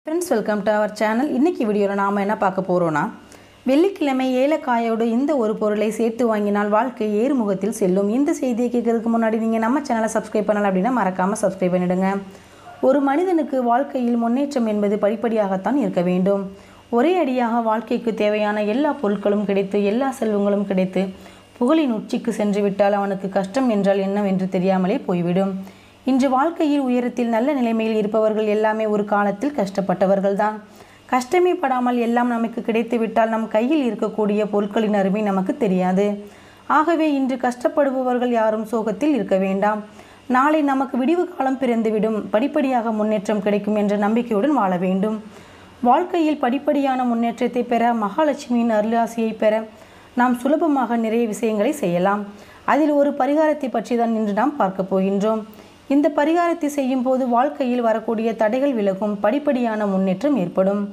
friends welcome to our channel இன்றைக்கி வீடியோவில் நாம் என்ன பார்க்க போகிறோன்னா வெள்ளிக்கிழமை ஏலக்காயோடு இந்த ஒரு பொருளை சேர்த்து வாங்கினால் வாழ்க்கை ஏறுமுகத்தில் செல்லும் இந்த செய்தியை கேட்கறதுக்கு முன்னாடி நீங்கள் நம்ம சேனலை சப்ஸ்கிரைப் பண்ணலாம் அப்படின்னா மறக்காமல் சப்ஸ்கிரைப் பண்ணிடுங்க ஒரு மனிதனுக்கு வாழ்க்கையில் முன்னேற்றம் என்பது படிப்படியாகத்தான் இருக்க வேண்டும் ஒரே அடியாக வாழ்க்கைக்கு தேவையான எல்லா பொருட்களும் கிடைத்து எல்லா செல்வங்களும் கிடைத்து புகழின் உச்சிக்கு சென்று விட்டால் அவனுக்கு கஷ்டம் என்றால் என்னவென்று தெரியாமலே போய்விடும் இன்று வாழ்க்கையில் உயரத்தில் நல்ல நிலைமையில் இருப்பவர்கள் எல்லாமே ஒரு காலத்தில் கஷ்டப்பட்டவர்கள்தான் கஷ்டமே படாமல் எல்லாம் நமக்கு கிடைத்து விட்டால் நம் கையில் இருக்கக்கூடிய பொருட்களின் அருமை நமக்கு தெரியாது ஆகவே இன்று கஷ்டப்படுபவர்கள் யாரும் சோகத்தில் இருக்க வேண்டாம் நாளை நமக்கு விடிவு காலம் பிறந்துவிடும் படிப்படியாக முன்னேற்றம் கிடைக்கும் என்ற நம்பிக்கையுடன் வாழ வேண்டும் வாழ்க்கையில் படிப்படியான முன்னேற்றத்தை பெற மகாலட்சுமியின் அருளாசியை பெற நாம் சுலபமாக நிறைய விஷயங்களை செய்யலாம் அதில் ஒரு பரிகாரத்தை பற்றி தான் இன்று நாம் பார்க்க போகின்றோம் இந்த பரிகாரத்தை செய்யும் போது வாழ்க்கையில் வரக்கூடிய தடைகள் விலகும் படிப்படியான முன்னேற்றம் ஏற்படும்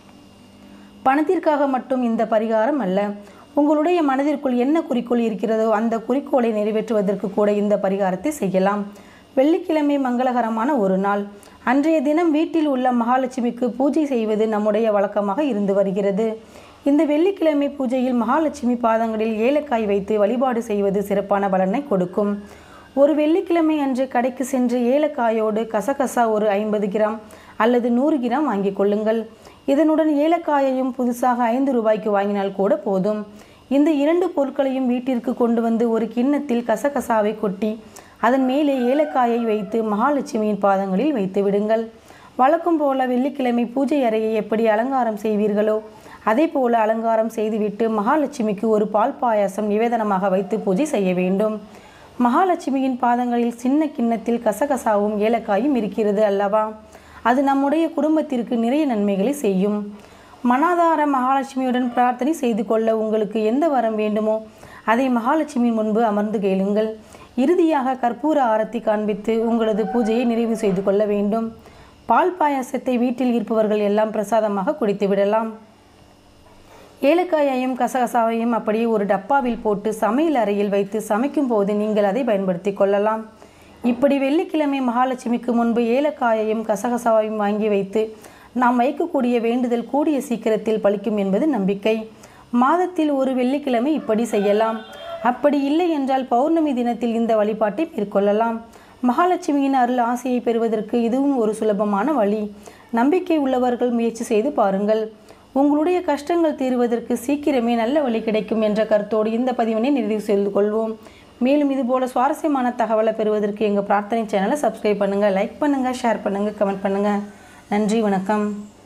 பணத்திற்காக மட்டும் இந்த பரிகாரம் அல்ல உங்களுடைய மனதிற்குள் என்ன குறிக்கோள் இருக்கிறதோ அந்த குறிக்கோளை நிறைவேற்றுவதற்கு கூட இந்த பரிகாரத்தை செய்யலாம் வெள்ளிக்கிழமை மங்களகரமான ஒரு நாள் அன்றைய தினம் வீட்டில் உள்ள மகாலட்சுமிக்கு பூஜை செய்வது நம்முடைய வழக்கமாக இருந்து வருகிறது இந்த வெள்ளிக்கிழமை பூஜையில் மகாலட்சுமி பாதங்களில் ஏலக்காய் வைத்து வழிபாடு செய்வது சிறப்பான பலனை கொடுக்கும் ஒரு வெள்ளிக்கிழமை அன்று கடைக்கு சென்று ஏலக்காயோடு கசகசா ஒரு ஐம்பது கிராம் அல்லது நூறு கிராம் வாங்கிக் கொள்ளுங்கள் இதனுடன் ஏலக்காயையும் புதுசாக ஐந்து ரூபாய்க்கு வாங்கினால் கூட போதும் இந்த இரண்டு பொருட்களையும் வீட்டிற்கு கொண்டு வந்து ஒரு கிண்ணத்தில் கசகசாவை கொட்டி அதன் மேலே ஏலக்காயை வைத்து மகாலட்சுமியின் பாதங்களில் வைத்து விடுங்கள் வழக்கம் போல வெள்ளிக்கிழமை பூஜை அறையை எப்படி அலங்காரம் செய்வீர்களோ அதே போல அலங்காரம் செய்துவிட்டு மகாலட்சுமிக்கு ஒரு பால் பாயாசம் நிவேதனமாக வைத்து பூஜை செய்ய வேண்டும் மகாலட்சுமியின் பாதங்களில் சின்ன கிண்ணத்தில் கசகசாவும் ஏலக்காயும் இருக்கிறது அல்லவா அது நம்முடைய குடும்பத்திற்கு நிறைய நன்மைகளை செய்யும் மனாதார மகாலட்சுமியுடன் பிரார்த்தனை செய்து கொள்ள உங்களுக்கு எந்த வரம் வேண்டுமோ அதை மகாலட்சுமியின் முன்பு அமர்ந்து கேளுங்கள் இறுதியாக கற்பூர ஆரத்தி காண்பித்து உங்களது பூஜையை நிறைவு செய்து கொள்ள வேண்டும் பால் பாயாசத்தை வீட்டில் இருப்பவர்கள் எல்லாம் பிரசாதமாக குடித்து விடலாம் ஏலக்காயையும் கசகசாவையும் அப்படியே ஒரு டப்பாவில் போட்டு சமையல் அறையில் வைத்து சமைக்கும் போது நீங்கள் அதை பயன்படுத்தி கொள்ளலாம் இப்படி வெள்ளிக்கிழமை மகாலட்சுமிக்கு முன்பு ஏலக்காயையும் கசகசாவையும் வாங்கி வைத்து நாம் வைக்கக்கூடிய வேண்டுதல் கூடிய சீக்கிரத்தில் பலிக்கும் என்பது நம்பிக்கை மாதத்தில் ஒரு வெள்ளிக்கிழமை இப்படி செய்யலாம் அப்படி இல்லை என்றால் பௌர்ணமி தினத்தில் இந்த வழிபாட்டை மேற்கொள்ளலாம் மகாலட்சுமியின் அருள் ஆசையை பெறுவதற்கு இதுவும் ஒரு சுலபமான வழி நம்பிக்கை உள்ளவர்கள் முயற்சி செய்து பாருங்கள் உங்களுடைய கஷ்டங்கள் தீர்வதற்கு சீக்கிரமே நல்ல வழி கிடைக்கும் என்ற கருத்தோடு இந்த பதிவினை நிறைவு செய்து கொள்வோம் மேலும் இதுபோல சுவாரஸ்யமான தகவலை பெறுவதற்கு எங்கள் பிரார்த்தனை சேனலை சப்ஸ்கிரைப் பண்ணுங்கள் லைக் பண்ணுங்கள் ஷேர் பண்ணுங்கள் கமெண்ட் பண்ணுங்கள் நன்றி வணக்கம்